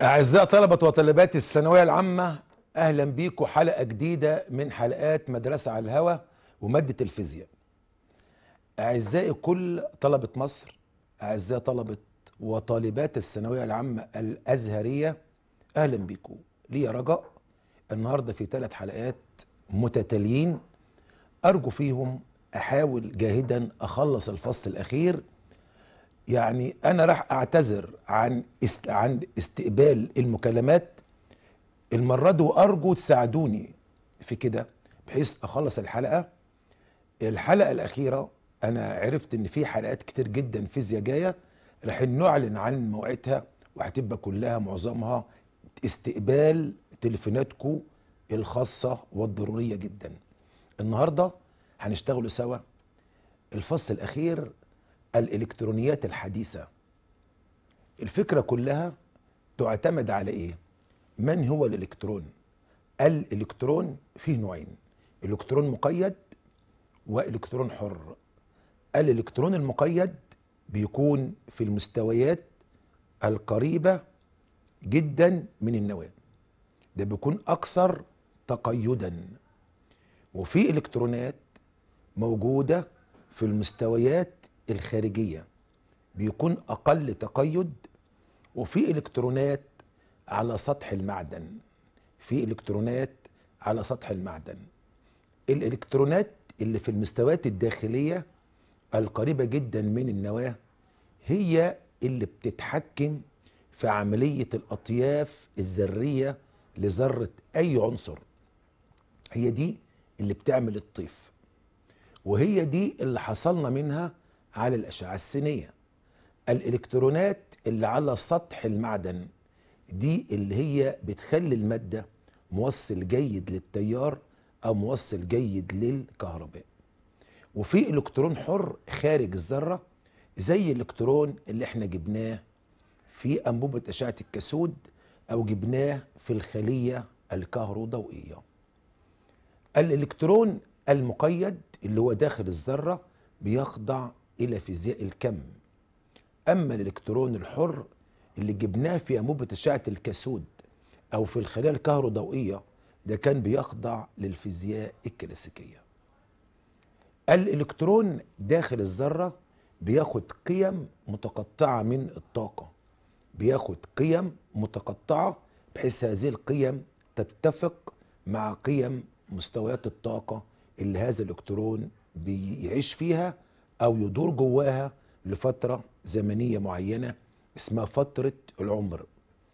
أعزائي طلبة وطالبات الثانوية العامة أهلا بيكم حلقة جديدة من حلقات مدرسة على الهوا ومادة الفيزياء أعزائي كل طلبة مصر أعزائي طلبة وطالبات الثانوية العامة الأزهرية أهلا بيكم لي رجاء النهاردة في ثلاث حلقات متتاليين أرجو فيهم أحاول جاهدا أخلص الفصل الأخير يعني انا راح اعتذر عن است... عن استقبال المكالمات المره دي وارجو تساعدوني في كده بحيث اخلص الحلقه الحلقه الاخيره انا عرفت ان في حلقات كتير جدا فيزياء جايه راح نعلن عن موعدها وهتبقى كلها معظمها استقبال تليفوناتكم الخاصه والضروريه جدا النهارده هنشتغلوا سوا الفصل الاخير الالكترونيات الحديثه الفكره كلها تعتمد على ايه من هو الالكترون الالكترون فيه نوعين الكترون مقيد والكترون حر الالكترون المقيد بيكون في المستويات القريبه جدا من النواه ده بيكون اكثر تقيدا وفي الكترونات موجوده في المستويات الخارجية بيكون أقل تقيد وفي إلكترونات على سطح المعدن في إلكترونات على سطح المعدن الإلكترونات اللي في المستويات الداخلية القريبة جدا من النواة هي اللي بتتحكم في عملية الأطياف الذرية لذرة أي عنصر هي دي اللي بتعمل الطيف وهي دي اللي حصلنا منها على الأشعة السينية الإلكترونات اللي على سطح المعدن دي اللي هي بتخلي المادة موصل جيد للتيار أو موصل جيد للكهرباء وفي إلكترون حر خارج الذرة زي الإلكترون اللي احنا جبناه في أنبوبة أشعة الكسود أو جبناه في الخلية الكهروضوئية الإلكترون المقيد اللي هو داخل الذرة بيخضع الى فيزياء الكم اما الالكترون الحر اللي جبناه في انبوبه اشعه الكسود او في الخلايا الكهروضوئيه ده كان بيخضع للفيزياء الكلاسيكيه الالكترون داخل الذره بياخد قيم متقطعه من الطاقه بياخد قيم متقطعه بحيث هذه القيم تتفق مع قيم مستويات الطاقه اللي هذا الالكترون بيعيش فيها او يدور جواها لفترة زمنية معينة اسمها فترة العمر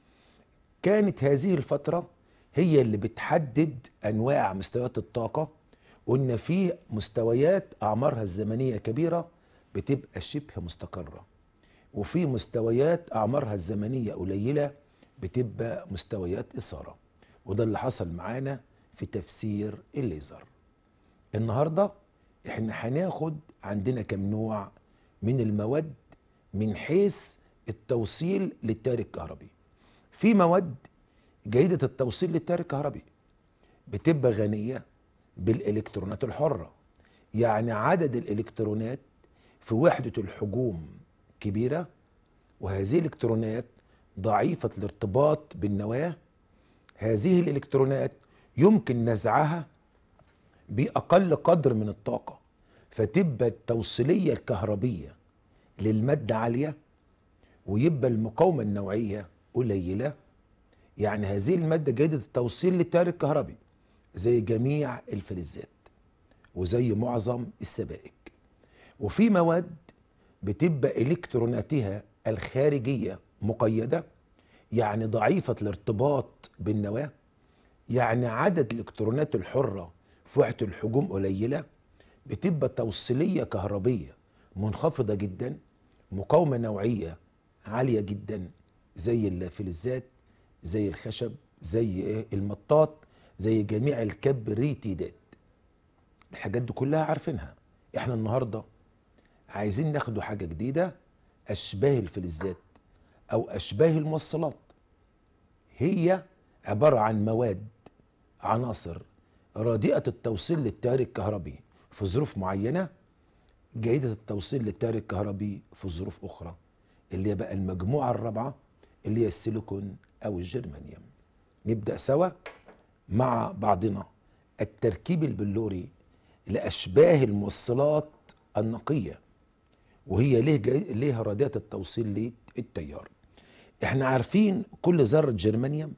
كانت هذه الفترة هي اللي بتحدد انواع مستويات الطاقة وان في مستويات اعمارها الزمنية كبيرة بتبقى شبه مستقرة وفي مستويات اعمارها الزمنية قليلة بتبقى مستويات اثارة وده اللي حصل معانا في تفسير الليزر النهارده احنا هناخد عندنا كم نوع من المواد من حيث التوصيل للتيار الكهربي في مواد جيدة التوصيل للتيار الكهربي بتبقى غنية بالإلكترونات الحرة يعني عدد الإلكترونات في وحدة الحجوم كبيرة وهذه الإلكترونات ضعيفة الارتباط بالنواة هذه الإلكترونات يمكن نزعها بأقل قدر من الطاقة فتبقى التوصيلية الكهربية للمادة عالية ويبقى المقاومة النوعية قليلة يعني هذه المادة جيدة التوصيل للتيار الكهربي زي جميع الفلزات وزي معظم السبائك وفي مواد بتبقى إلكتروناتها الخارجية مقيدة يعني ضعيفة الارتباط بالنواة يعني عدد الإلكترونات الحرة في وحدة الحجوم قليلة بتبقى توصيلية كهربية منخفضة جدا مقاومة نوعية عالية جدا زي الفلزات زي الخشب زي المطاط زي جميع الكبريتيدات الحاجات دي كلها عارفينها احنا النهاردة عايزين ناخدوا حاجة جديدة اشباه الفلزات او اشباه الموصلات هي عبارة عن مواد عناصر رديئة التوصيل للتيار الكهربي في ظروف معينة جيدة التوصيل للتيار الكهربي في ظروف أخرى اللي هي بقى المجموعة الرابعة اللي هي السيليكون او الجرمانيوم نبدأ سوا مع بعضنا التركيب البلوري لأشباه الموصلات النقية وهي ليه جاي ليه رادات التوصيل للتيار احنا عارفين كل ذرة جرمانيوم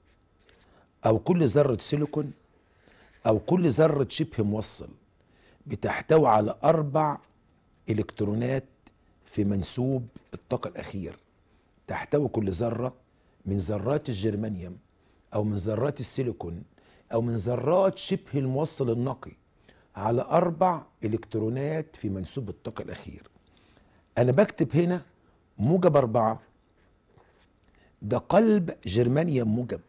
او كل ذرة سيليكون او كل ذرة شبه موصل بتحتوي على اربع الكترونات في منسوب الطاقة الاخير تحتوي كل ذرة من ذرات الجرمانيوم او من ذرات السيليكون او من ذرات شبه الموصل النقي على اربع الكترونات في منسوب الطاقة الاخير انا بكتب هنا موجب اربعة ده قلب جرمانيوم موجب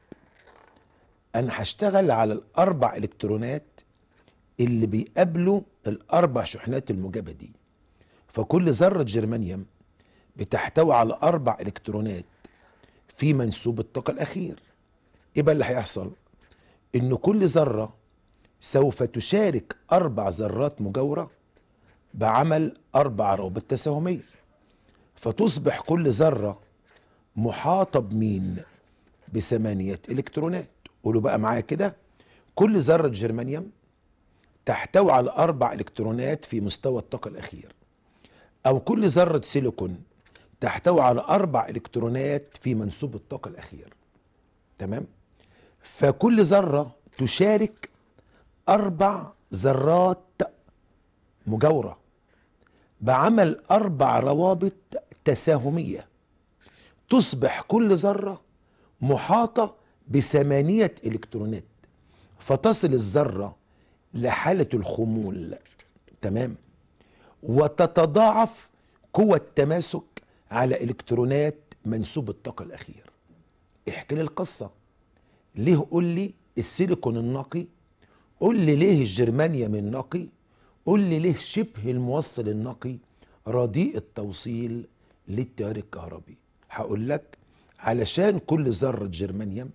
انا هشتغل على الاربع الكترونات اللي بيقابلوا الاربع شحنات الموجبة دي فكل ذرة جرمانيوم بتحتوي على اربع الكترونات في منسوب الطاقة الاخير ايه بقى اللي هيحصل ان كل ذرة سوف تشارك اربع ذرات مجاورة بعمل اربع روابط تساهمية فتصبح كل ذرة محاطة بمين بثمانية الكترونات قولوا بقى معايا كده كل ذرة جرمانيوم تحتوي على اربع الكترونات في مستوى الطاقة الاخير او كل ذرة سيليكون تحتوي على اربع الكترونات في منسوب الطاقة الاخير تمام فكل ذرة تشارك اربع ذرات مجاورة بعمل اربع روابط تساهمية تصبح كل ذرة محاطة بثمانية الكترونات فتصل الذرة لحالة الخمول تمام وتتضاعف قوة التماسك على الكترونات منسوب الطاقة الاخير احكي لي القصة ليه قول لي السيليكون النقي قول لي ليه الجرمانيوم النقي قول لي ليه شبه الموصل النقي رديء التوصيل للتيار الكهربي هقول لك علشان كل ذرة جرمانيوم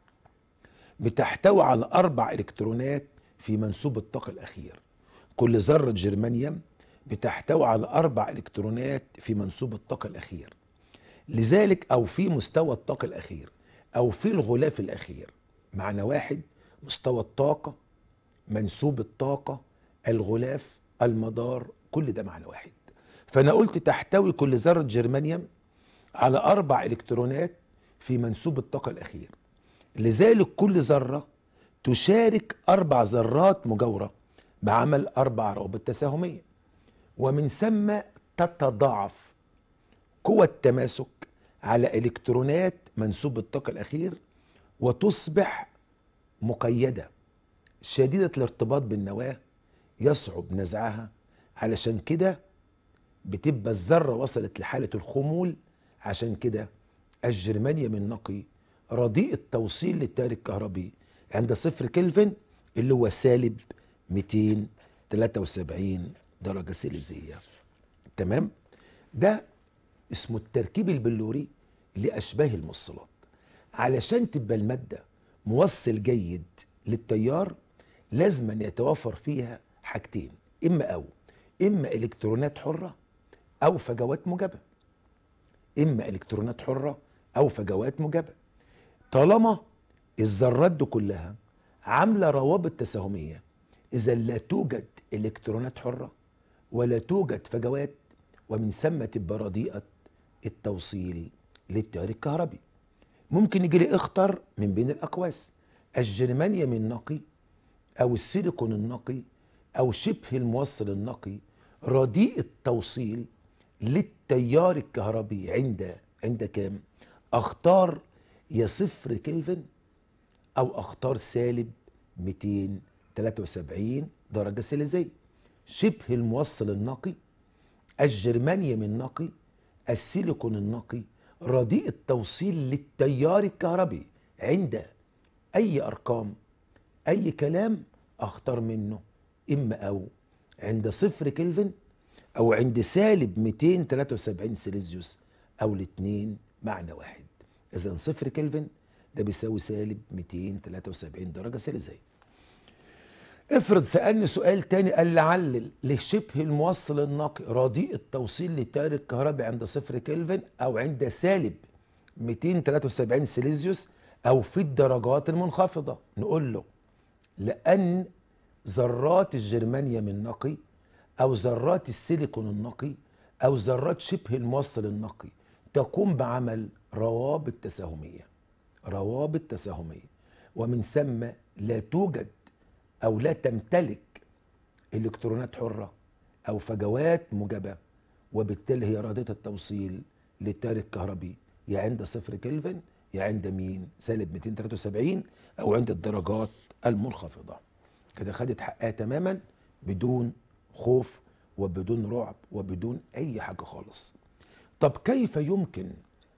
بتحتوي على أربع إلكترونات في منسوب الطاقة الأخير كل ذرة جرمانيوم بتحتوي على أربع إلكترونات في منسوب الطاقة الأخير لذلك أو في مستوى الطاقة الأخير أو في الغلاف الأخير معنى واحد مستوى الطاقة منسوب الطاقة الغلاف المدار كل ده معنى واحد فأنا قلت تحتوي كل ذرة جرمانيوم على أربع إلكترونات في منسوب الطاقة الأخير لذلك كل ذرة تشارك أربع ذرات مجاورة بعمل أربع روابط تساهمية ومن ثم تتضاعف قوة التماسك على إلكترونات منسوب الطاقة الأخير وتصبح مقيدة شديدة الارتباط بالنواة يصعب نزعها علشان كده بتبقى الذرة وصلت لحالة الخمول عشان كده الجرمانيوم النقي رديء التوصيل للتيار الكهربي عند صفر كلفن اللي هو سالب 273 درجة سيليزية تمام ده اسمه التركيب البلوري لأشباه الموصلات علشان تبقى المادة موصل جيد للتيار لازم أن يتوافر فيها حاجتين إما أو إما إلكترونات حرة أو فجوات موجبة إما إلكترونات حرة أو فجوات موجبة طالما الذرات دي كلها عاملة روابط تساهمية إذا لا توجد إلكترونات حرة ولا توجد فجوات ومن ثم تبقى رديئة التوصيل للتيار الكهربي ممكن يجي لي اختر من بين الأقواس الجرمانيوم النقي أو السيليكون النقي أو شبه الموصل النقي رديء التوصيل للتيار الكهربي عند عند كام؟ اختار يا صفر كلفن او اختار سالب 273 درجة سيليزية شبه الموصل النقي الجرمانيوم النقي السيليكون النقي رديء التوصيل للتيار الكهربي عند اي ارقام اي كلام اختار منه اما او عند صفر كلفن او عند سالب 273 سيليزيوس او الاثنين معنى واحد اذا صفر كلفن ده بيساوي سالب 273 درجة سيليزية افرض سألني سؤال تاني قال لي علل لشبه الموصل النقي رديء التوصيل للتيار الكهربي عند صفر كلفن او عند سالب 273 سيليزيوس او في الدرجات المنخفضه نقول له لان ذرات الجرمانيوم النقي او ذرات السيليكون النقي او ذرات شبه الموصل النقي تقوم بعمل روابط تساهميه روابط تساهميه ومن ثم لا توجد او لا تمتلك الكترونات حره او فجوات موجبه وبالتالي هي رادة التوصيل للتيار الكهربي يا عند صفر كلفن يا عند مين سالب 273 او عند الدرجات المنخفضه كده خدت حقها تماما بدون خوف وبدون رعب وبدون اي حاجه خالص طب كيف يمكن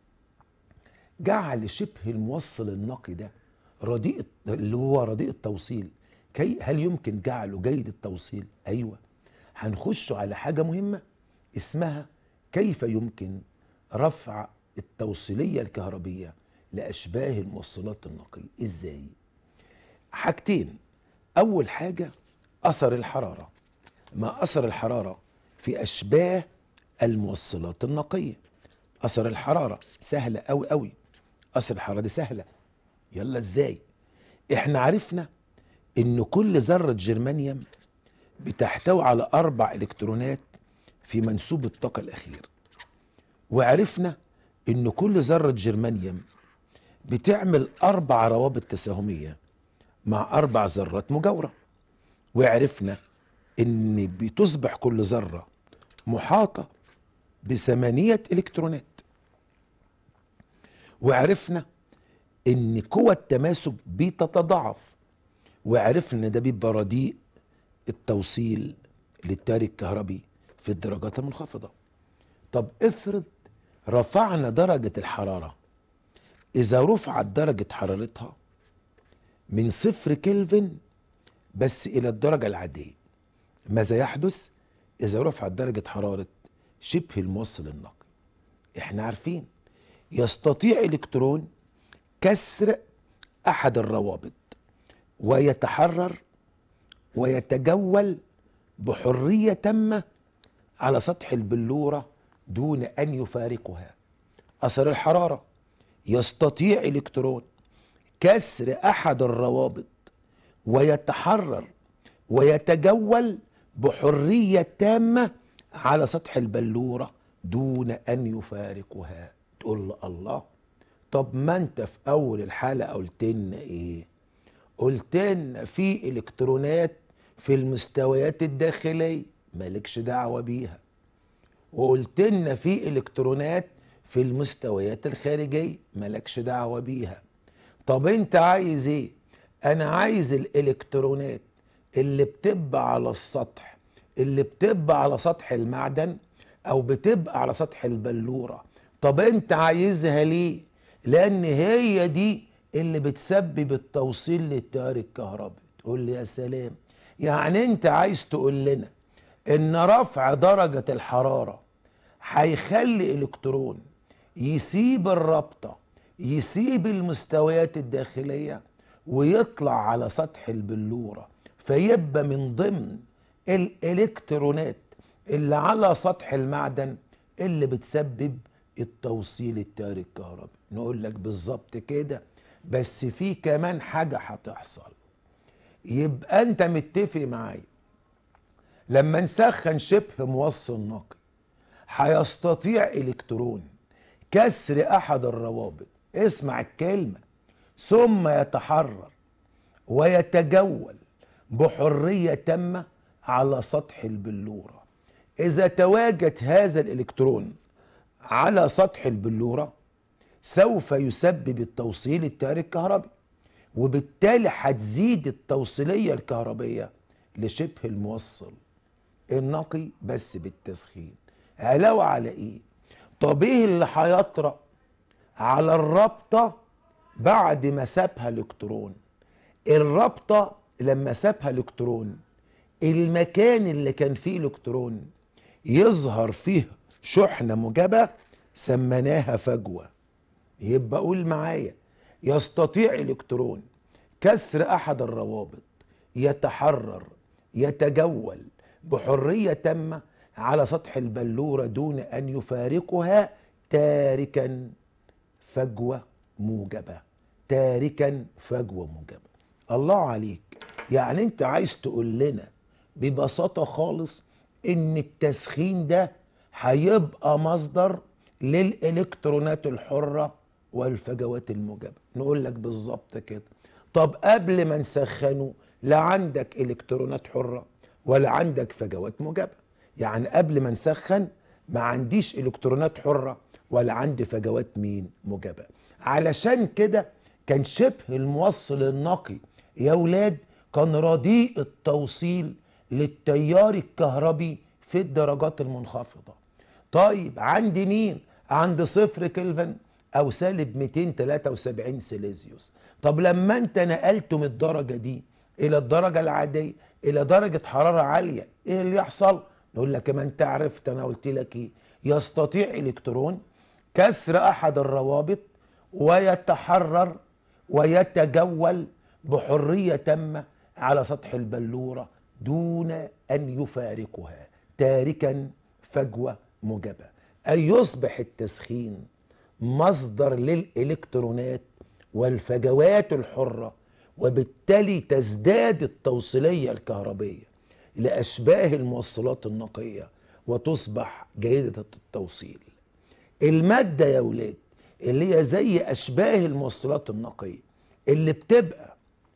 جعل شبه الموصل النقي ده رديء اللي هو رديء التوصيل كي هل يمكن جعله جيد التوصيل ايوه هنخش على حاجه مهمه اسمها كيف يمكن رفع التوصيليه الكهربيه لاشباه الموصلات النقي ازاي حاجتين اول حاجه اثر الحراره ما اثر الحراره في اشباه الموصلات النقيه اثر الحراره سهله قوي قوي اثر الحراره دي سهله يلا ازاي احنا عرفنا ان كل ذره جرمانيوم بتحتوي على اربع الكترونات في منسوب الطاقه الاخير وعرفنا ان كل ذره جرمانيوم بتعمل اربع روابط تساهميه مع اربع ذرات مجاوره وعرفنا ان بتصبح كل ذره محاطه بثمانيه الكترونات وعرفنا ان قوى التماسك بتتضاعف وعرفنا ان ده بيبقى رديء التوصيل للتيار الكهربي في الدرجات المنخفضه طب افرض رفعنا درجه الحراره اذا رفعت درجه حرارتها من صفر كلفن بس الى الدرجه العاديه ماذا يحدث اذا رفعت درجه حراره شبه الموصل النقي احنا عارفين يستطيع الكترون كسر احد الروابط ويتحرر ويتجول بحريه تامه على سطح البلوره دون ان يفارقها اثر الحراره يستطيع الكترون كسر احد الروابط ويتحرر ويتجول بحريه تامه على سطح البلوره دون ان يفارقها تقول له الله طب ما انت في اول الحلقه قلت لنا ايه قلت لنا في الكترونات في المستويات الداخليه مالكش دعوه بيها وقلت لنا في الكترونات في المستويات الخارجيه مالكش دعوه بيها طب انت عايز ايه انا عايز الالكترونات اللي بتبقى على السطح اللي بتبقى على سطح المعدن او بتبقى على سطح البلوره طب انت عايزها ليه لان هي دي اللي بتسبب التوصيل للتيار الكهربي تقول لي يا سلام يعني انت عايز تقول لنا ان رفع درجة الحرارة هيخلي الكترون يسيب الرابطة يسيب المستويات الداخلية ويطلع على سطح البلورة فيبقى من ضمن الالكترونات اللي على سطح المعدن اللي بتسبب التوصيل التيار الكهربي نقول لك بالظبط كده بس في كمان حاجة هتحصل يبقى انت متفق معايا لما نسخن شبه موصل نقي هيستطيع الكترون كسر احد الروابط اسمع الكلمة ثم يتحرر ويتجول بحرية تامة على سطح البلورة اذا تواجد هذا الالكترون على سطح البلورة سوف يسبب التوصيل التيار الكهربي وبالتالي هتزيد التوصيلية الكهربية لشبه الموصل النقي بس بالتسخين علاوة على ايه طب ايه اللي هيطرأ على الرابطة بعد ما سابها الكترون الرابطة لما سابها الكترون المكان اللي كان فيه الكترون يظهر فيه شحنة موجبة سميناها فجوة يبقى قول معايا يستطيع الكترون كسر احد الروابط يتحرر يتجول بحرية تامة على سطح البلورة دون ان يفارقها تاركا فجوة موجبة تاركا فجوة موجبة الله عليك يعني انت عايز تقول لنا ببساطة خالص ان التسخين ده هيبقى مصدر للالكترونات الحرة والفجوات الموجبة نقول لك بالظبط كده طب قبل ما نسخنه لا عندك الكترونات حرة ولا عندك فجوات موجبة يعني قبل ما نسخن ما عنديش الكترونات حرة ولا عندي فجوات مين موجبة علشان كده كان شبه الموصل النقي يا ولاد كان رديء التوصيل للتيار الكهربي في الدرجات المنخفضة طيب عندي مين عند صفر كلفن او سالب 273 سيليزيوس طب لما انت نقلته من الدرجة دي الى الدرجة العادية الى درجة حرارة عالية ايه اللي يحصل نقول لك ما انت عرفت انا قلت لك ايه يستطيع الكترون كسر احد الروابط ويتحرر ويتجول بحرية تامة على سطح البلورة دون ان يفارقها تاركا فجوة موجبة اي يصبح التسخين مصدر للالكترونات والفجوات الحرة وبالتالي تزداد التوصيلية الكهربية لأشباه الموصلات النقية وتصبح جيدة التوصيل المادة يا ولاد اللي هي زي أشباه الموصلات النقية اللي بتبقى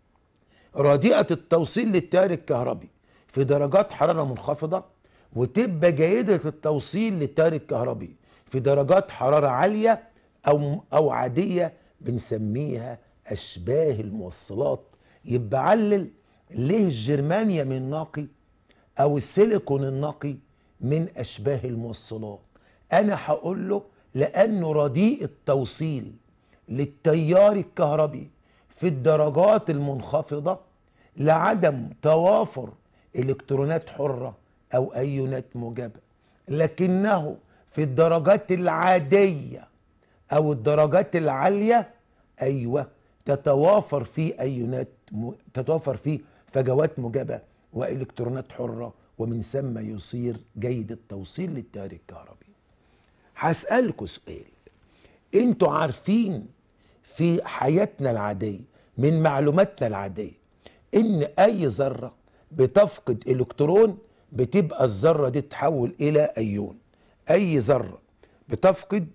رديئة التوصيل للتيار الكهربي في درجات حرارة منخفضة وتبقى جيدة التوصيل للتيار الكهربي في درجات حرارة عالية أو أو عادية بنسميها أشباه الموصلات يبقى علل ليه الجرمانيوم النقي أو السيليكون النقي من أشباه الموصلات أنا هقول له لأنه رديء التوصيل للتيار الكهربي في الدرجات المنخفضة لعدم توافر إلكترونات حرة أو أيونات موجبة لكنه في الدرجات العادية أو الدرجات العالية أيوة تتوافر فيه أيونات م... تتوافر فيه فجوات موجبة وإلكترونات حرة ومن ثم يصير جيد التوصيل للتيار الكهربي هسألكوا سؤال انتوا عارفين في حياتنا العادية من معلوماتنا العادية ان اي ذرة بتفقد الكترون بتبقى الذرة دي تتحول الى ايون اي ذرة بتفقد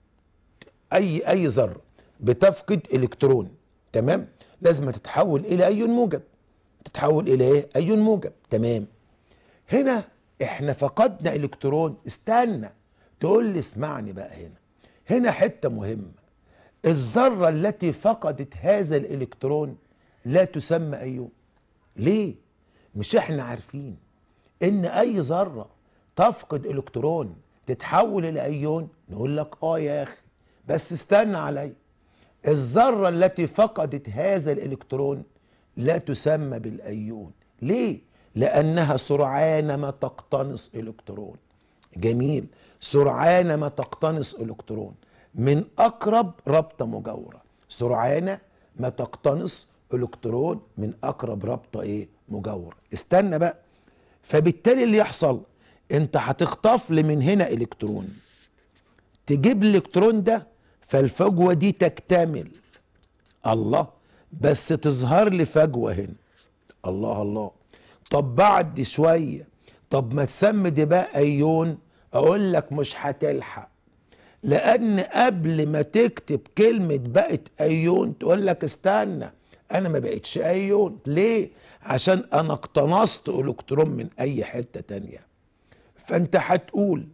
اي اي ذرة بتفقد الكترون تمام لازم تتحول الى ايون موجب تتحول الى ايه ايون موجب تمام هنا احنا فقدنا الكترون استنى تقول لي اسمعني بقى هنا هنا حته مهمه الذره التي فقدت هذا الالكترون لا تسمى ايون ليه مش احنا عارفين ان اي ذره تفقد الكترون تتحول الى ايون نقول لك اه يا اخي بس استنى عليا الذره التي فقدت هذا الالكترون لا تسمى بالايون ليه لانها سرعان ما تقتنص الكترون جميل سرعان ما تقتنص الكترون من اقرب رابطه مجاوره سرعان ما تقتنص الكترون من اقرب رابطه ايه مجاوره استنى بقى فبالتالي اللي يحصل انت هتخطف لي من هنا الكترون تجيب الالكترون ده فالفجوه دي تكتمل الله بس تظهر لي فجوه هنا الله الله طب بعد شويه طب ما تسمي دي بقى ايون اقول لك مش هتلحق لان قبل ما تكتب كلمة بقت ايون تقول لك استنى انا ما بقتش ايون ليه عشان انا اقتنصت الكترون من اي حتة تانية فانت هتقول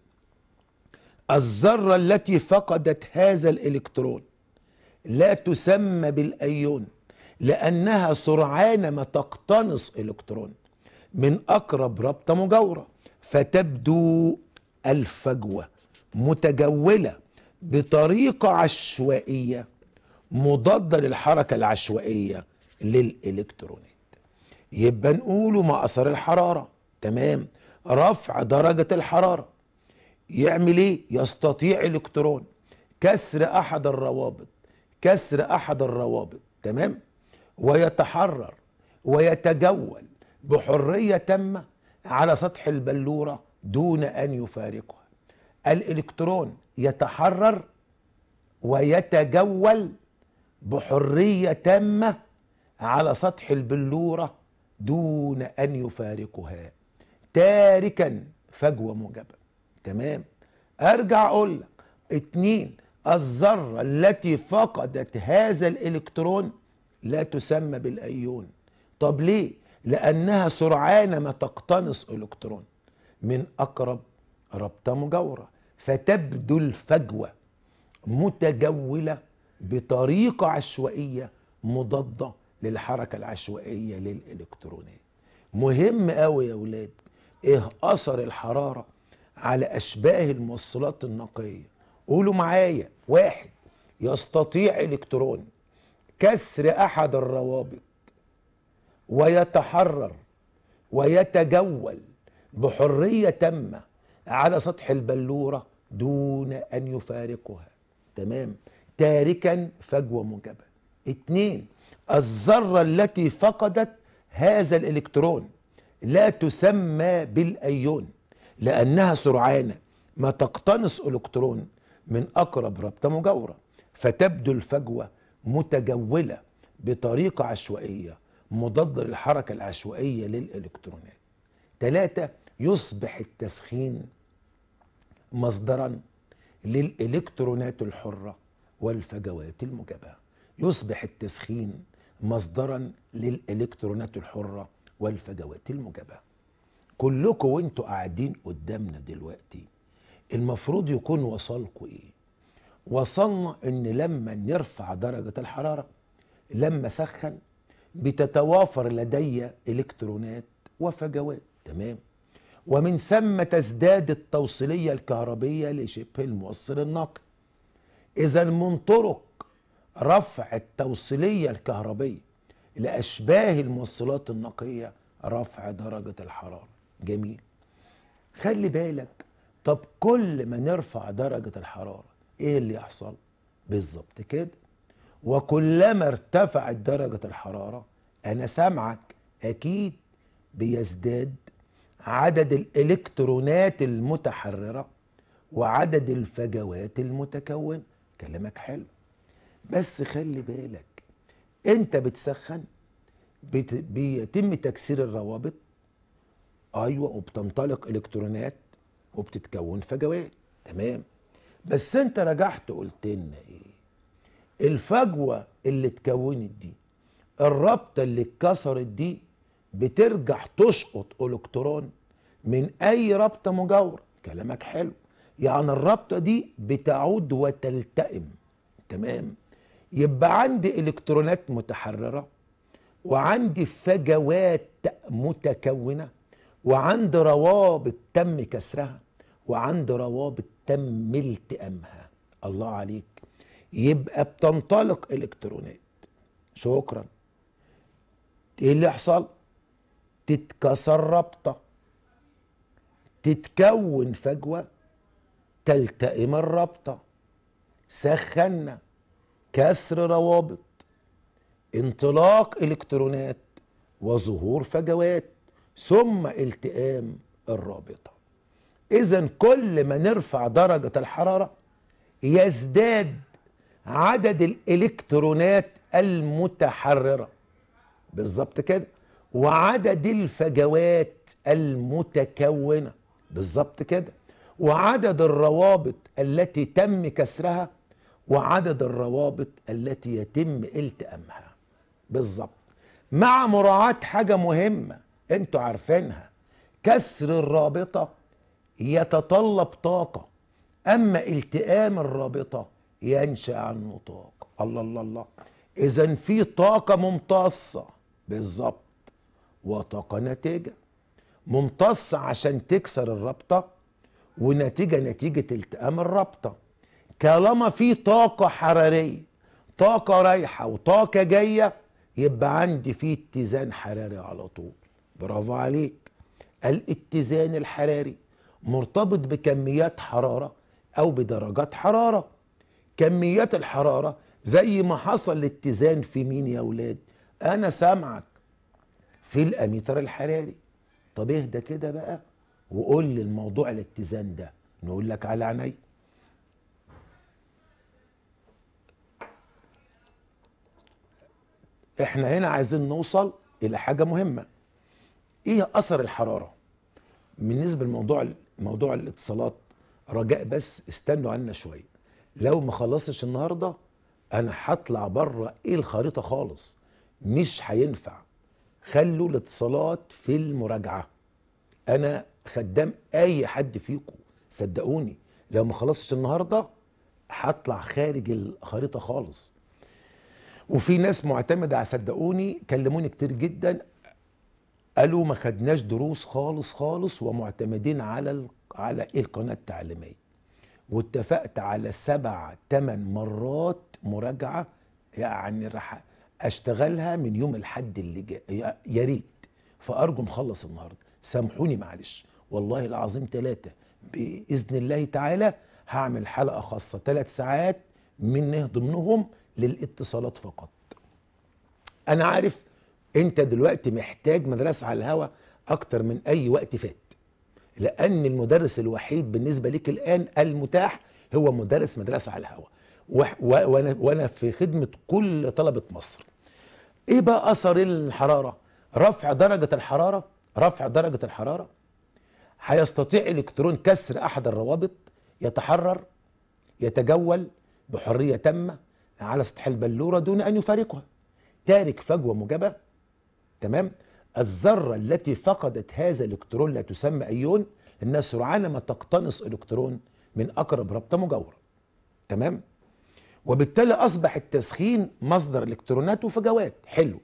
الذرة التي فقدت هذا الالكترون لا تسمى بالايون لانها سرعان ما تقتنص الكترون من اقرب رابطة مجاورة فتبدو الفجوة متجولة بطريقة عشوائية مضادة للحركة العشوائية للإلكترونات يبقى نقوله مع أثر الحرارة تمام رفع درجة الحرارة يعمل ايه يستطيع الكترون كسر احد الروابط كسر احد الروابط تمام ويتحرر ويتجول بحرية تامة على سطح البلورة دون أن يفارقها الإلكترون يتحرر ويتجول بحرية تامة على سطح البلورة دون أن يفارقها تاركا فجوة موجبة تمام أرجع أقول لك اتنين الذرة التي فقدت هذا الإلكترون لا تسمى بالأيون طب ليه؟ لأنها سرعان ما تقتنص إلكترون من أقرب رابطة مجاورة فتبدو الفجوة متجولة بطريقة عشوائية مضادة للحركة العشوائية للإلكترونات مهم قوي يا ولاد ايه أثر الحرارة على أشباه الموصلات النقية قولوا معايا واحد يستطيع إلكترون كسر أحد الروابط ويتحرر ويتجول بحرية تامة على سطح البلورة دون أن يفارقها تمام تاركا فجوة موجبة اتنين الذرة التي فقدت هذا الإلكترون لا تسمى بالأيون لأنها سرعان ما تقتنص إلكترون من أقرب رابطة مجاورة فتبدو الفجوة متجولة بطريقة عشوائية مضادة للحركة العشوائية للإلكترونات ثلاثة يصبح التسخين مصدرا للإلكترونات الحرة والفجوات الموجبة يصبح التسخين مصدرا للإلكترونات الحرة والفجوات الموجبة كلكم وانتوا قاعدين قدامنا دلوقتي المفروض يكون وصلكم ايه وصلنا ان لما نرفع درجة الحرارة لما سخن بتتوافر لدي الكترونات وفجوات تمام ومن ثم تزداد التوصيلية الكهربية لشبه الموصل الناقل اذا من طرق رفع التوصيلية الكهربية لأشباه الموصلات النقية رفع درجة الحرارة جميل خلي بالك طب كل ما نرفع درجة الحرارة ايه اللي يحصل بالظبط كده وكلما ارتفعت درجة الحرارة انا سامعك اكيد بيزداد عدد الالكترونات المتحررة وعدد الفجوات المتكونة كلامك حلو بس خلي بالك انت بتسخن بت... بيتم تكسير الروابط ايوه وبتنطلق الكترونات وبتتكون فجوات تمام بس انت رجعت قلت لنا ايه الفجوه اللي اتكونت دي الرابطه اللي اتكسرت دي بترجع تشقط الكترون من اي رابطه مجاوره كلامك حلو يعني الرابطه دي بتعود وتلتئم تمام يبقى عندي الكترونات متحرره وعندي فجوات متكونه وعندي روابط تم كسرها وعندي روابط تم التئامها الله عليك يبقى بتنطلق الكترونات شكرا ايه اللي يحصل تتكسر رابطه تتكون فجوه تلتئم الرابطه سخنا كسر روابط انطلاق الكترونات وظهور فجوات ثم التئام الرابطه اذا كل ما نرفع درجه الحراره يزداد عدد الالكترونات المتحرره بالظبط كده وعدد الفجوات المتكونه بالظبط كده وعدد الروابط التي تم كسرها وعدد الروابط التي يتم التئامها بالظبط مع مراعاة حاجة مهمة انتوا عارفينها كسر الرابطة يتطلب طاقة اما التئام الرابطة ينشأ عنه طاقة الله الله الله اذا في طاقة ممتصة بالظبط وطاقة ناتجة ممتصة عشان تكسر الرابطة ونتيجة نتيجة التئام الرابطة طالما في طاقة حرارية طاقة رايحة وطاقة جاية يبقى عندي في اتزان حراري على طول برافو عليك الاتزان الحراري مرتبط بكميات حرارة او بدرجات حرارة كميات الحرارة زي ما حصل الاتزان في مين يا ولاد انا سامعك في الاميتر الحراري طب اهدى كده بقى وقول لي الموضوع الاتزان ده نقول لك على عيني احنا هنا عايزين نوصل الى حاجه مهمه ايه اثر الحراره بالنسبه لموضوع موضوع الاتصالات رجاء بس استنوا عنا شويه لو ما خلصتش النهارده انا هطلع بره ايه الخريطه خالص مش هينفع خلوا الاتصالات في المراجعه انا خدام اي حد فيكم صدقوني لو ما خلصتش النهارده هطلع خارج الخريطه خالص وفي ناس معتمده على صدقوني كلموني كتير جدا قالوا ما خدناش دروس خالص خالص ومعتمدين على ال... على ايه القناه التعليميه واتفقت على سبع ثمان مرات مراجعه يعني راح اشتغلها من يوم الحد اللي جاي يا- يا ريت فارجو نخلص النهارده سامحوني معلش والله العظيم ثلاثه باذن الله تعالى هعمل حلقه خاصه ثلاث ساعات من ضمنهم للاتصالات فقط انا عارف انت دلوقتي محتاج مدرسه على الهوا اكتر من اي وقت فات لان المدرس الوحيد بالنسبه لك الان المتاح هو مدرس مدرسه على الهوا وح- و- وانا وانا في خدمه كل طلبه مصر ايه بقى اثر الحراره رفع درجه الحراره رفع درجه الحراره هيستطيع الكترون كسر احد الروابط يتحرر يتجول بحريه تامه على سطح البلوره دون ان يفارقها تارك فجوه موجبه تمام الذره التي فقدت هذا الالكترون لا تسمى ايون انها سرعان ما تقتنص الكترون من اقرب رابطه مجاوره تمام وبالتالي اصبح التسخين مصدر الكترونات وفجوات حلو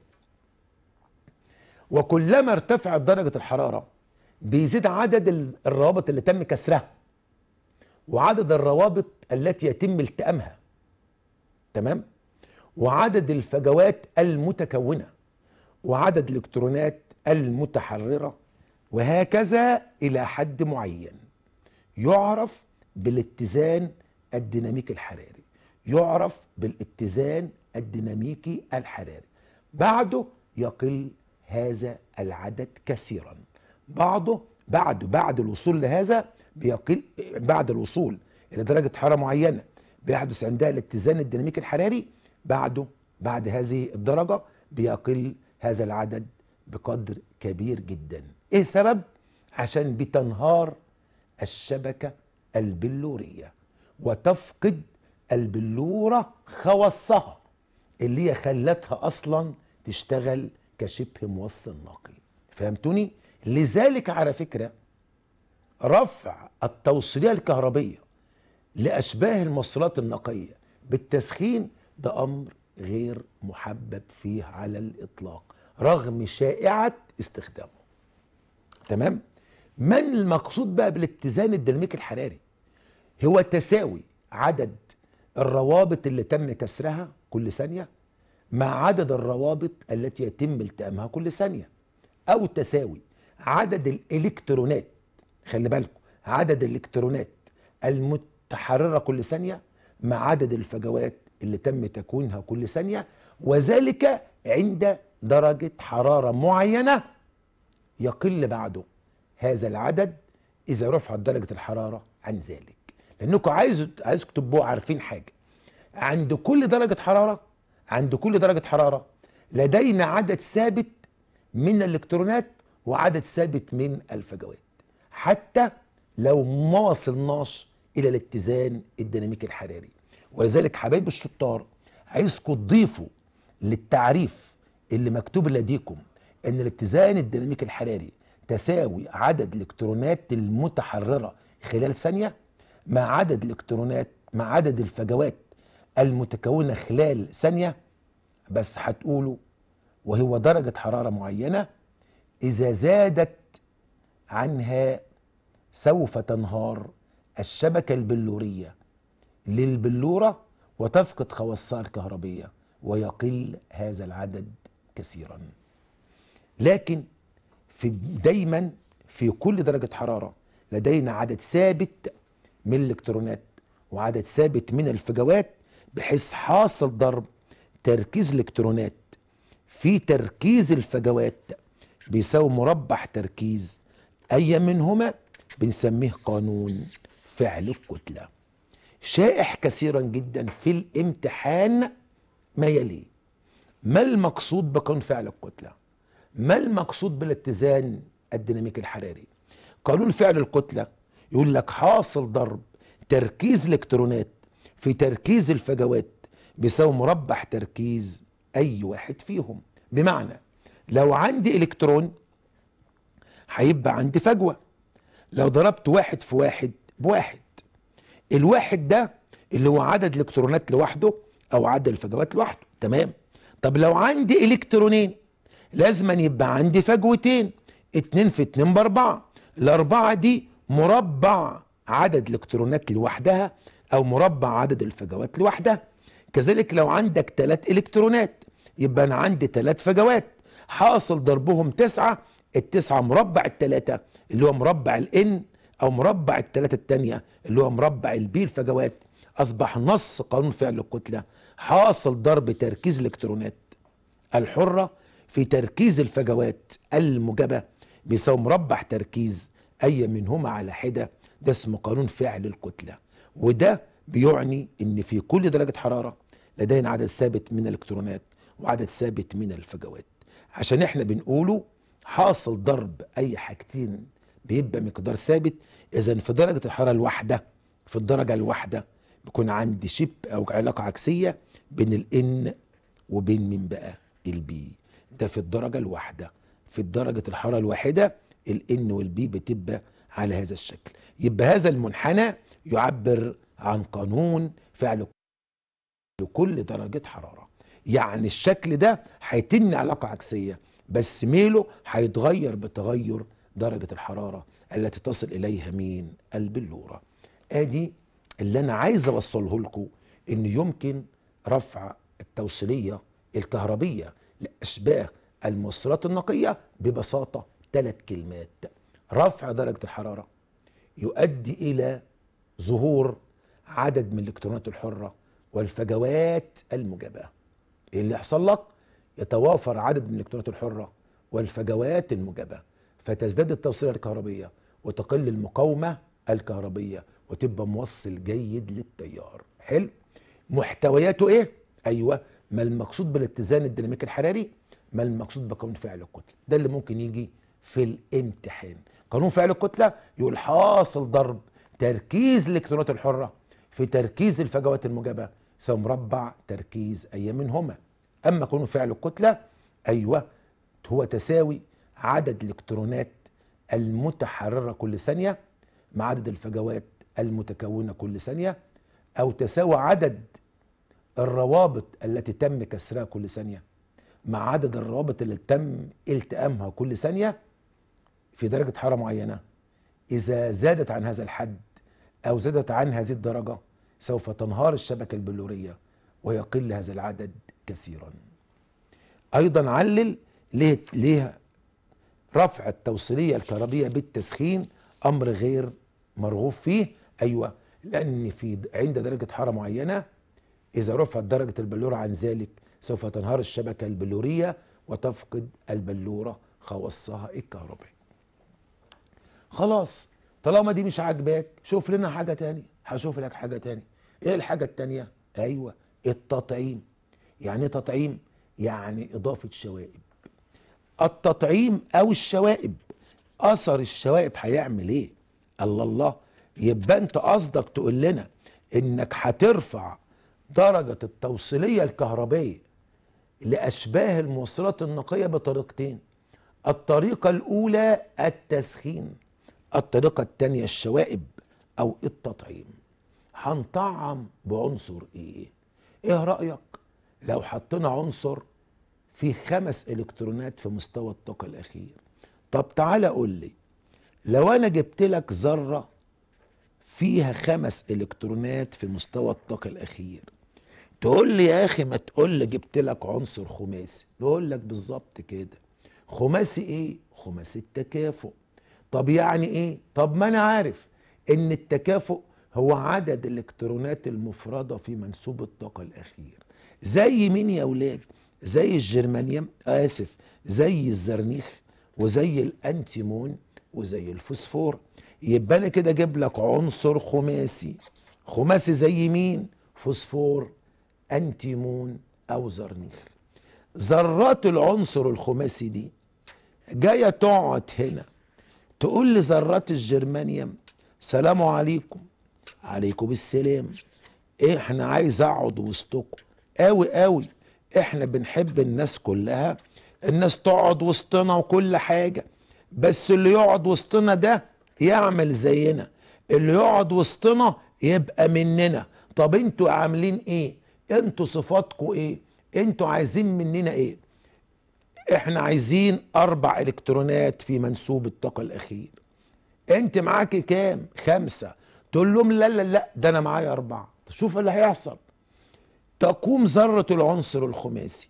وكلما ارتفعت درجه الحراره بيزيد عدد ال- الروابط اللي تم كسرها وعدد الروابط التي يتم التئامها تمام وعدد الفجوات المتكونه وعدد الالكترونات المتحرره وهكذا الى حد معين يعرف بالاتزان الديناميكي الحراري يعرف بالاتزان الديناميكي الحراري بعده يقل هذا العدد كثيرا بعده بعد بعد الوصول لهذا بيقل بعد الوصول الى درجه حراره معينه بيحدث عندها الاتزان الديناميكي الحراري بعده بعد هذه الدرجه بيقل هذا العدد بقدر كبير جدا ايه السبب عشان بتنهار الشبكه البلوريه وتفقد البلوره خواصها اللي هي خلتها اصلا تشتغل كشبه موصل نقي فهمتوني لذلك على فكره رفع التوصيليه الكهربيه لاشباه الموصلات النقيه بالتسخين ده امر غير محبب فيه على الاطلاق رغم شائعه استخدامه تمام من المقصود بقى بالاتزان الديناميكي الحراري هو تساوي عدد الروابط اللي تم كسرها كل ثانيه مع عدد الروابط التي يتم التئامها كل ثانيه او تساوي عدد الالكترونات خلي بالكم عدد الالكترونات المتحرره كل ثانيه مع عدد الفجوات اللي تم تكوينها كل ثانيه وذلك عند درجه حراره معينه يقل بعده هذا العدد اذا رفعت درجه الحراره عن ذلك لانكم عايز عايزكم تبقوا عارفين حاجه عند كل درجه حراره عند كل درجه حراره لدينا عدد ثابت من الالكترونات وعدد ثابت من الفجوات حتى لو ما وصلناش الى الاتزان الديناميكي الحراري ولذلك حبايب الشطار عايزكم تضيفوا للتعريف اللي مكتوب لديكم ان الاتزان الديناميكي الحراري تساوي عدد الالكترونات المتحرره خلال ثانيه مع عدد الالكترونات مع عدد الفجوات المتكونه خلال ثانيه بس هتقولوا وهو درجه حراره معينه اذا زادت عنها سوف تنهار الشبكه البلوريه للبلوره وتفقد خواصها الكهربيه ويقل هذا العدد كثيرا لكن في دايما في كل درجه حراره لدينا عدد ثابت من الالكترونات وعدد ثابت من الفجوات بحيث حاصل ضرب تركيز الالكترونات في تركيز الفجوات بيساوي مربع تركيز اي منهما بنسميه قانون فعل الكتله شائع كثيرا جدا في الامتحان ما يلي ما المقصود بقانون فعل الكتلة ما المقصود بالاتزان الديناميكي الحراري قانون فعل الكتلة يقول لك حاصل ضرب تركيز الالكترونات في تركيز الفجوات بيساوي مربع تركيز اي واحد فيهم بمعنى لو عندي الكترون هيبقى عندي فجوة لو ضربت واحد في واحد بواحد الواحد ده اللي هو عدد الالكترونات لوحده او عدد الفجوات لوحده تمام طب لو عندي الكترونين لازم يبقى عندي فجوتين اتنين في اتنين باربعة الاربعة دي مربع عدد الالكترونات لوحدها او مربع عدد الفجوات لوحدها كذلك لو عندك تلات الكترونات يبقى انا عندي تلات فجوات حاصل ضربهم تسعة التسعة مربع التلاتة اللي هو مربع الان او مربع التلاتة التانية اللي هو مربع البي الفجوات اصبح نص قانون فعل الكتلة حاصل ضرب تركيز الالكترونات الحرة في تركيز الفجوات الموجبة بيساوي مربع تركيز اي منهما على حدة ده اسمه قانون فعل الكتلة وده بيعني ان في كل درجة حرارة لدينا عدد ثابت من الالكترونات وعدد ثابت من الفجوات عشان احنا بنقوله حاصل ضرب اي حاجتين بيبقى مقدار ثابت اذا في درجة الحرارة الواحدة في الدرجة الواحدة بيكون عندي شيب او علاقة عكسية بين الان وبين مين بقى البي ده في الدرجة الواحدة في درجة الحرارة الواحدة الان والبي بتبقى على هذا الشكل يبقى هذا المنحنى يعبر عن قانون فعل لكل درجة حرارة يعني الشكل ده هيتن علاقة عكسية بس ميله هيتغير بتغير درجة الحرارة التي تصل إليها مين البلورة ادي اللي انا عايز اوصله لكم ان يمكن رفع التوصيلية الكهربية لاشباه الموصلات النقية ببساطة ثلاث كلمات رفع درجة الحرارة يؤدي الى ظهور عدد من الالكترونات الحرة والفجوات الموجبة ايه اللي يحصل لك يتوافر عدد من الالكترونات الحرة والفجوات الموجبة فتزداد التوصيلة الكهربية وتقل المقاومة الكهربية وتبقى موصل جيد للتيار حلو محتوياته ايه ايوه ما المقصود بالاتزان الديناميكي الحراري ما المقصود بقانون فعل الكتله ده اللي ممكن يجي في الامتحان قانون فعل الكتله يقول حاصل ضرب تركيز الالكترونات الحره في تركيز الفجوات الموجبه يساوي مربع تركيز اي منهما اما قانون فعل الكتله ايوه هو تساوي عدد الالكترونات المتحرره كل ثانيه مع عدد الفجوات المتكونه كل ثانيه او تساوي عدد الروابط التي تم كسرها كل ثانيه مع عدد الروابط اللي تم التئامها كل ثانيه في درجه حراره معينه اذا زادت عن هذا الحد او زادت عن هذه الدرجه سوف تنهار الشبكه البلوريه ويقل هذا العدد كثيرا ايضا علل ليه ليه رفع التوصيليه الكهربيه بالتسخين امر غير مرغوب فيه ايوه لان في عند درجه حراره معينه اذا رفعت درجه البلوره عن ذلك سوف تنهار الشبكه البلوريه وتفقد البلوره خواصها الكهربائيه خلاص طالما دي مش عاجباك شوف لنا حاجه تانية هشوف لك حاجه تانية ايه الحاجه التانية ايوه التطعيم يعني ايه تطعيم يعني اضافه شوائب التطعيم او الشوائب اثر الشوائب هيعمل ايه الله الله يبقى انت قصدك تقول لنا انك هترفع درجة التوصيلية الكهربية لأشباه الموصلات النقية بطريقتين الطريقة الأولى التسخين الطريقة الثانية الشوائب أو التطعيم هنطعم بعنصر إيه؟ إيه رأيك لو حطينا عنصر فيه خمس إلكترونات في مستوى الطاقة الأخير طب تعالى قول لي لو أنا جبت لك ذرة فيها خمس إلكترونات في مستوى الطاقة الأخير تقول لي يا اخي ما تقول لي جبت لك عنصر خماسي بقول لك بالظبط كده خماسي ايه خماسي التكافؤ طب يعني ايه طب ما انا عارف ان التكافؤ هو عدد الالكترونات المفردة في منسوب الطاقة الاخير زي مين يا ولاد زي الجرمانيوم اسف زي الزرنيخ وزي الانتيمون وزي الفوسفور يبقى انا كده اجيب لك عنصر خماسي خماسي زي مين فوسفور انتيمون او زرنيخ ذرات العنصر الخماسي دي جايه تقعد هنا تقول لذرات الجرمانيوم سلام عليكم عليكم السلام احنا عايز اقعد وسطكم قوي قوي احنا بنحب الناس كلها الناس تقعد وسطنا وكل حاجه بس اللي يقعد وسطنا ده يعمل زينا اللي يقعد وسطنا يبقى مننا طب انتوا عاملين ايه انتوا صفاتكم ايه انتوا عايزين مننا ايه احنا عايزين اربع الكترونات في منسوب الطاقة الاخير انت معاكي كام خمسة تقول لهم لا لا لا ده انا معايا اربعة شوف اللي هيحصل تقوم ذرة العنصر الخماسي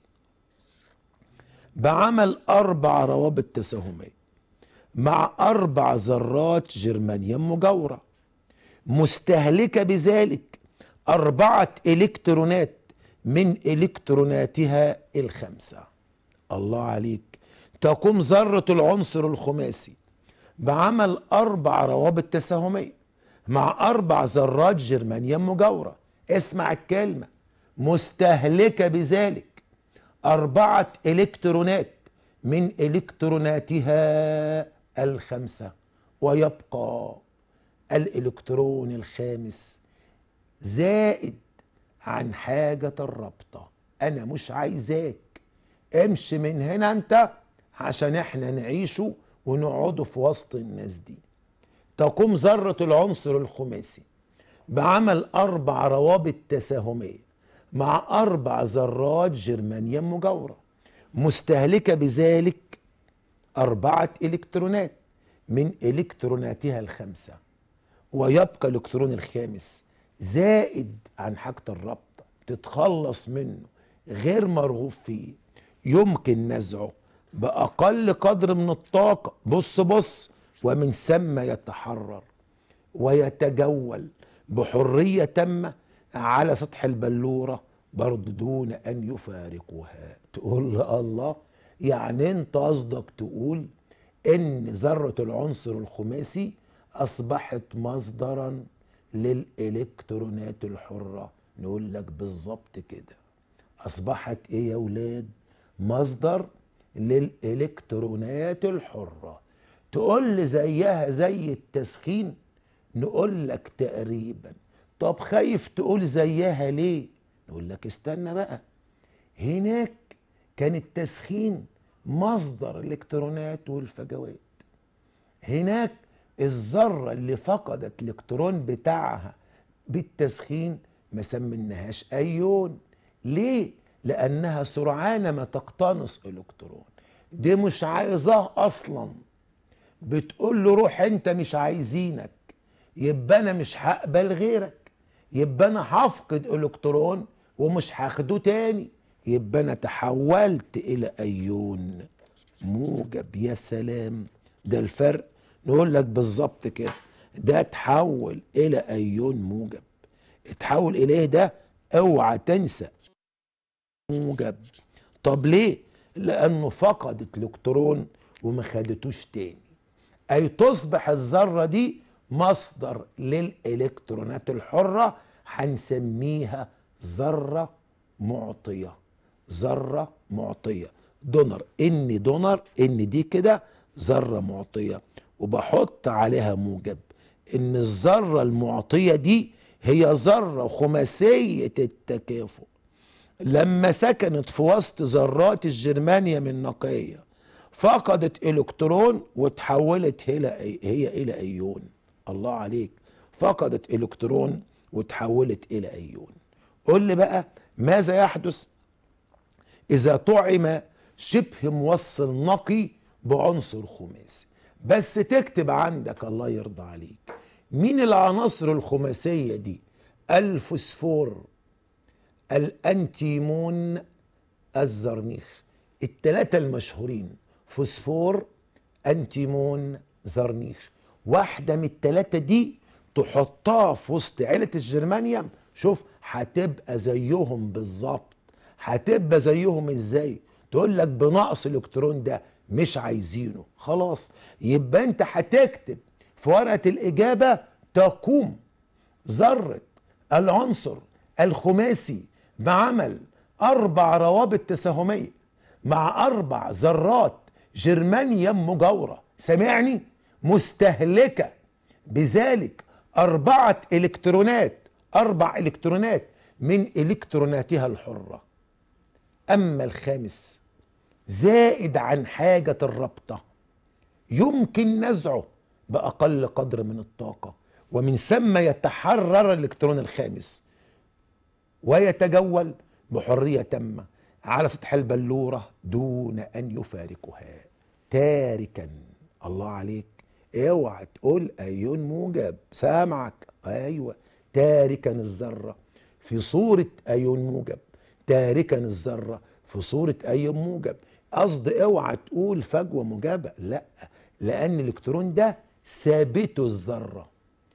بعمل اربع روابط تساهمية مع اربع ذرات جرمانيوم مجاورة مستهلكة بذلك اربعة الكترونات من الكتروناتها الخمسه الله عليك تقوم ذرة العنصر الخماسي بعمل أربع روابط تساهمية مع أربع ذرات جرمانيوم مجاورة اسمع الكلمة مستهلكة بذلك أربعة إلكترونات من إلكتروناتها الخمسة ويبقى الإلكترون الخامس زائد عن حاجة الرابطة أنا مش عايزاك امشي من هنا انت عشان احنا نعيشوا ونقعدوا في وسط الناس دي تقوم ذرة العنصر الخماسي بعمل أربع روابط تساهمية مع أربع ذرات جرمانيوم مجاورة مستهلكة بذلك أربعة إلكترونات من إلكتروناتها الخمسة ويبقى الإلكترون الخامس زائد عن حاجة الرابطة تتخلص منه غير مرغوب فيه يمكن نزعه بأقل قدر من الطاقة بص بص ومن ثم يتحرر ويتجول بحرية تامة على سطح البلورة برضه دون أن يفارقها تقول الله يعني انت قصدك تقول ان ذرة العنصر الخماسي اصبحت مصدرا للالكترونات الحرة نقول لك بالظبط كده اصبحت ايه يا ولاد مصدر للإلكترونات الحرة تقول لي زيها زي التسخين نقول لك تقريبا طب خايف تقول زيها ليه نقول لك استنى بقى هناك كان التسخين مصدر الالكترونات والفجوات هناك الذرة اللي فقدت الالكترون بتاعها بالتسخين ما سميناهاش ايون ليه لانها سرعان ما تقتنص الكترون دي مش عايزاه اصلا بتقول له روح انت مش عايزينك يبقى انا مش هقبل غيرك يبقى انا هفقد الكترون ومش هاخده تاني يبقى انا تحولت الى ايون موجب يا سلام ده الفرق نقول لك بالظبط كده ده تحول الى ايون موجب اتحول اليه ده اوعى تنسى موجب طب ليه لانه فقدت الكترون وما خدتوش تاني اي تصبح الذره دي مصدر للالكترونات الحره هنسميها ذره معطيه ذره معطيه دونر ان دونر ان دي كده ذره معطيه وبحط عليها موجب ان الذره المعطيه دي هي ذره خماسيه التكافؤ لما سكنت في وسط ذرات الجرمانيوم النقية فقدت الكترون وتحولت هي, هي الى ايون الله عليك فقدت الكترون وتحولت الى ايون قل لي بقى ماذا يحدث اذا طعم شبه موصل نقي بعنصر خماسي بس تكتب عندك الله يرضى عليك مين العناصر الخماسية دي الفوسفور الانتيمون الزرنيخ التلاتة المشهورين فوسفور انتيمون زرنيخ واحدة من التلاتة دي تحطها في وسط عيلة الجرمانيوم شوف هتبقى زيهم بالظبط هتبقى زيهم ازاي تقول لك بنقص الالكترون ده مش عايزينه خلاص يبقى انت هتكتب في ورقة الاجابة تقوم ذرة العنصر الخماسي بعمل اربع روابط تساهميه مع اربع ذرات جرمانيوم مجاورة سامعني مستهلكة بذلك اربعة الكترونات اربع الكترونات من الكتروناتها الحرة اما الخامس زائد عن حاجة الرابطة يمكن نزعه بأقل قدر من الطاقة ومن ثم يتحرر الإلكترون الخامس ويتجول بحرية تامة على سطح البلورة دون أن يفارقها تاركا الله عليك اوعى تقول ايون موجب سامعك ايوه تاركا الذره في صوره ايون موجب تاركا الذره في صوره ايون موجب قصد اوعى تقول فجوه موجبه لا لان الالكترون ده ثابته الذره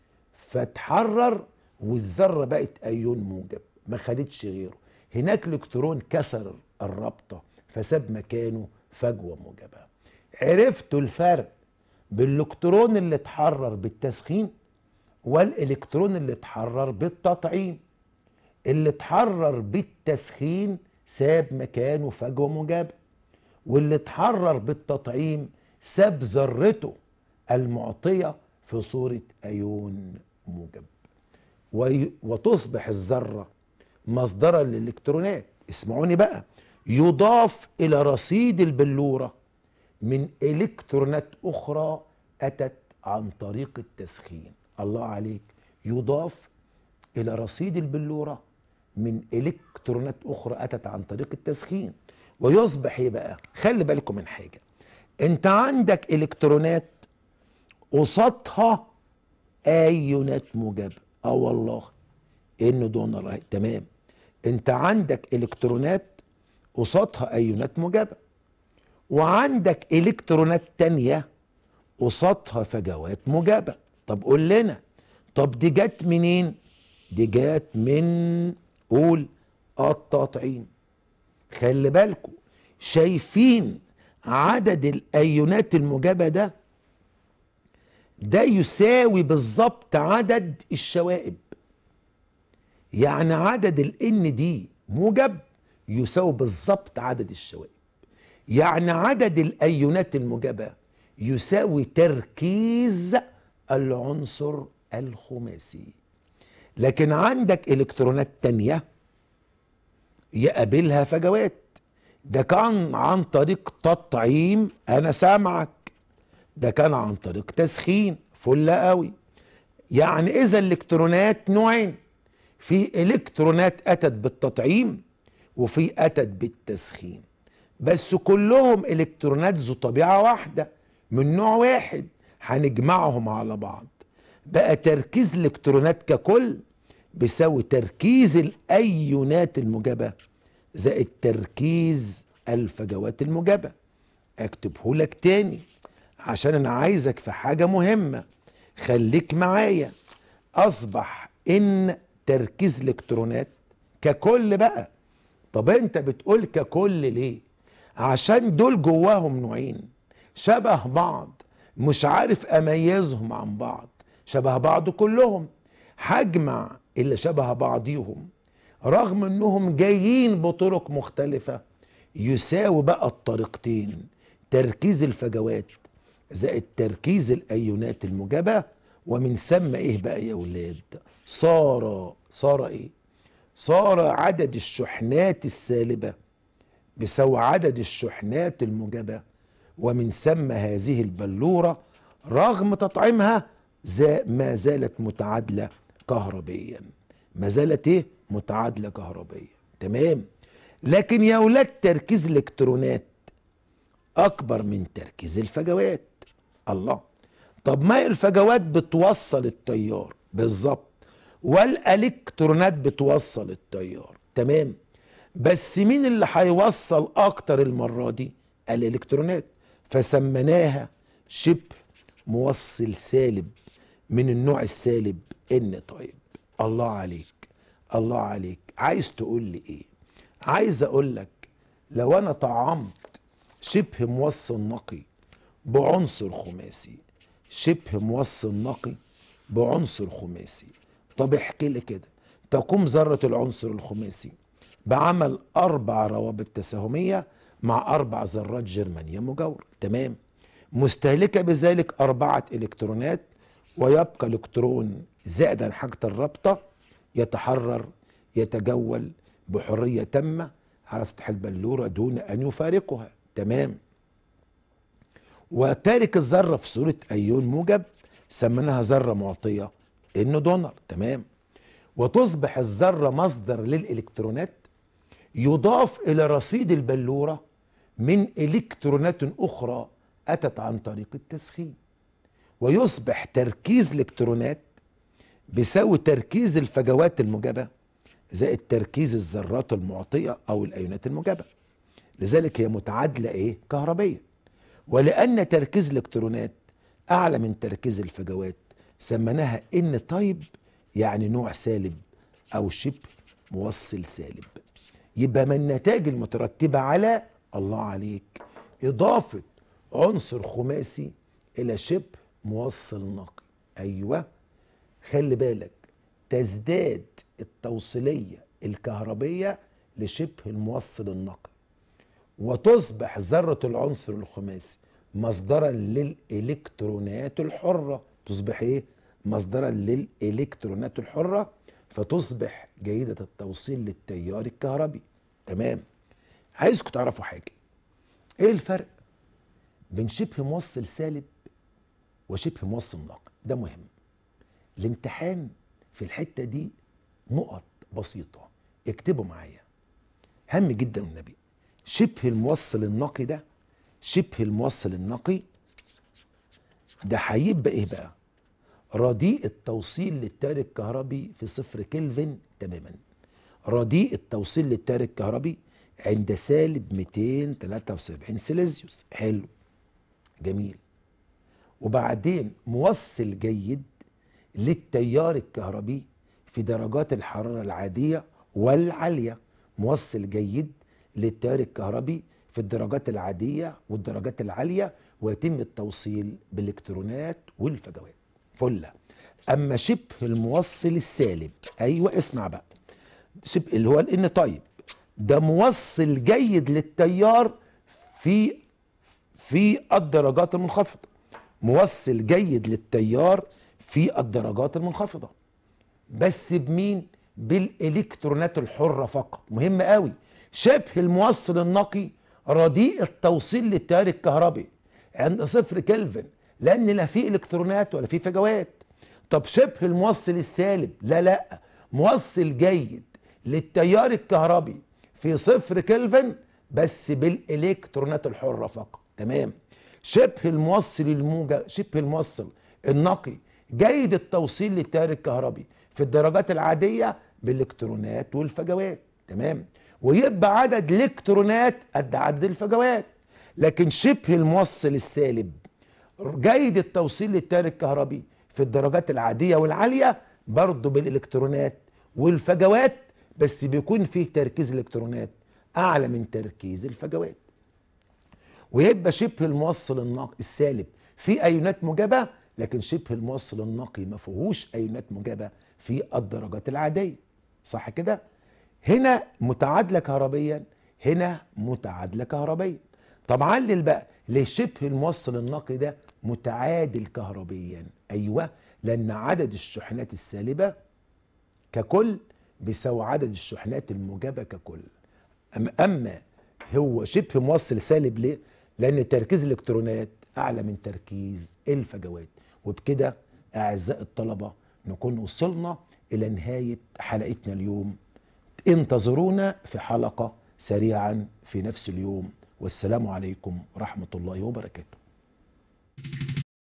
فتحرر والذره بقت ايون موجب ما خدتش غيره هناك الالكترون كسر الرابطه فساب مكانه فجوه موجبه عرفتوا الفرق بالالكترون اللي اتحرر بالتسخين والالكترون اللي اتحرر بالتطعيم اللي اتحرر بالتسخين ساب مكانه فجوه موجبه واللي اتحرر بالتطعيم ساب ذرته المعطيه في صوره ايون موجب وتصبح الذره مصدرا للالكترونات اسمعوني بقى يضاف الى رصيد البلوره من الكترونات اخرى اتت عن طريق التسخين الله عليك يضاف الى رصيد البلوره من الكترونات اخرى اتت عن طريق التسخين ويصبح ايه بقى خلي بالكم من حاجه انت عندك الكترونات قصادها ايونات موجبه اه والله ان دون رأي تمام انت عندك الكترونات قصادها ايونات موجبه وعندك الكترونات تانية قصادها فجوات موجبة طب قول لنا طب دي جت منين دي جت من قول التطعيم خلي بالكم شايفين عدد الايونات الموجبة ده ده يساوي بالظبط عدد الشوائب يعني عدد الان دي موجب يساوي بالظبط عدد الشوائب يعني عدد الايونات الموجبه يساوي تركيز العنصر الخماسي لكن عندك الكترونات تانية يقابلها فجوات ده كان عن طريق تطعيم انا سامعك ده كان عن طريق تسخين فل قوي يعني اذا الالكترونات نوعين في الكترونات اتت بالتطعيم وفي اتت بالتسخين بس كلهم الكترونات ذو طبيعه واحده من نوع واحد هنجمعهم على بعض بقى تركيز الالكترونات ككل بيساوي تركيز الايونات الموجبه زائد تركيز الفجوات الموجبه اكتبه لك تاني عشان انا عايزك في حاجه مهمه خليك معايا اصبح ان تركيز الالكترونات ككل بقى طب انت بتقول ككل ليه عشان دول جواهم نوعين شبه بعض مش عارف اميزهم عن بعض شبه بعض كلهم هجمع اللي شبه بعضيهم رغم انهم جايين بطرق مختلفة يساوي بقى الطريقتين تركيز الفجوات زائد تركيز الايونات الموجبة ومن ثم ايه بقى يا ولاد صار صار ايه صار عدد الشحنات السالبه بيساوي عدد الشحنات الموجبة ومن ثم هذه البلورة رغم تطعيمها ما زالت متعادلة كهربيا ما زالت ايه متعادلة كهربيا تمام لكن يا ولاد تركيز الالكترونات اكبر من تركيز الفجوات الله طب ما الفجوات بتوصل التيار بالظبط والالكترونات بتوصل التيار تمام بس مين اللي هيوصل اكتر المره دي الالكترونات فسميناها شبه موصل سالب من النوع السالب ان طيب الله عليك الله عليك عايز تقول لي ايه عايز اقول لك لو انا طعمت شبه موصل نقي بعنصر خماسي شبه موصل نقي بعنصر خماسي طب احكي لي كده تقوم ذره العنصر الخماسي بعمل أربع روابط تساهمية مع أربع ذرات جرمانيوم مجاورة تمام مستهلكة بذلك أربعة إلكترونات ويبقى إلكترون زائد عن حاجة الرابطة يتحرر يتجول بحرية تامة على سطح البلورة دون أن يفارقها تمام وتارك الذرة في صورة أيون موجب سميناها ذرة معطية إنه دونر تمام وتصبح الذرة مصدر للإلكترونات يضاف إلى رصيد البلورة من إلكترونات أخرى أتت عن طريق التسخين ويصبح تركيز الإلكترونات بيساوي تركيز الفجوات الموجبة زائد تركيز الذرات المعطية أو الأيونات الموجبة لذلك هي متعادلة إيه؟ كهربية ولأن تركيز الإلكترونات أعلى من تركيز الفجوات سميناها إن تايب يعني نوع سالب أو شبه موصل سالب يبقى من النتائج المترتبة على الله عليك إضافة عنصر خماسي إلى شبه موصل نقي أيوة خلي بالك تزداد التوصيلية الكهربية لشبه الموصل النقي وتصبح ذرة العنصر الخماسي مصدرا للإلكترونات الحرة تصبح إيه؟ مصدرا للإلكترونات الحرة فتصبح جيدة التوصيل للتيار الكهربي تمام عايزكم تعرفوا حاجة ايه الفرق بين شبه موصل سالب وشبه موصل ناقص ده مهم الامتحان في الحتة دي نقط بسيطة اكتبوا معايا هم جدا النبي شبه الموصل النقي ده شبه الموصل النقي ده هيبقى ايه بقى رديء التوصيل للتيار الكهربي في صفر كلفن تماما رديء التوصيل للتيار الكهربي عند سالب 273 سيليزيوس حلو جميل وبعدين موصل جيد للتيار الكهربي في درجات الحرارة العادية والعالية موصل جيد للتيار الكهربي في الدرجات العادية والدرجات العالية ويتم التوصيل بالالكترونات والفجوات فلة اما شبه الموصل السالب ايوه اسمع بقى شبه اللي هو الان طيب ده موصل جيد للتيار في في الدرجات المنخفضة موصل جيد للتيار في الدرجات المنخفضة بس بمين بالالكترونات الحرة فقط مهم قوي شبه الموصل النقي رديء التوصيل للتيار الكهربي عند صفر كلفن لان لا في الكترونات ولا في فجوات طب شبه الموصل السالب لا لا موصل جيد للتيار الكهربي في صفر كلفن بس بالالكترونات الحره فقط تمام شبه الموصل الموجب شبه الموصل النقي جيد التوصيل للتيار الكهربي في الدرجات العاديه بالالكترونات والفجوات تمام ويبقى عدد الالكترونات قد عدد الفجوات لكن شبه الموصل السالب جيد التوصيل للتيار الكهربي في الدرجات العاديه والعاليه برضه بالالكترونات والفجوات بس بيكون فيه تركيز الالكترونات اعلى من تركيز الفجوات ويبقى شبه الموصل الناقي السالب فيه ايونات موجبه لكن شبه الموصل النقي ما فيهوش ايونات موجبه في الدرجات العاديه صح كده هنا متعادله كهربيا هنا متعادله كهربيا طب علل بقى ليه شبه الموصل النقي ده متعادل كهربيا ايوه لان عدد الشحنات السالبه ككل بيساوي عدد الشحنات الموجبه ككل اما اما هو شبه موصل سالب ليه لان تركيز الالكترونات اعلى من تركيز الفجوات وبكده اعزائي الطلبه نكون وصلنا الى نهايه حلقتنا اليوم انتظرونا في حلقه سريعا في نفس اليوم والسلام عليكم ورحمه الله وبركاته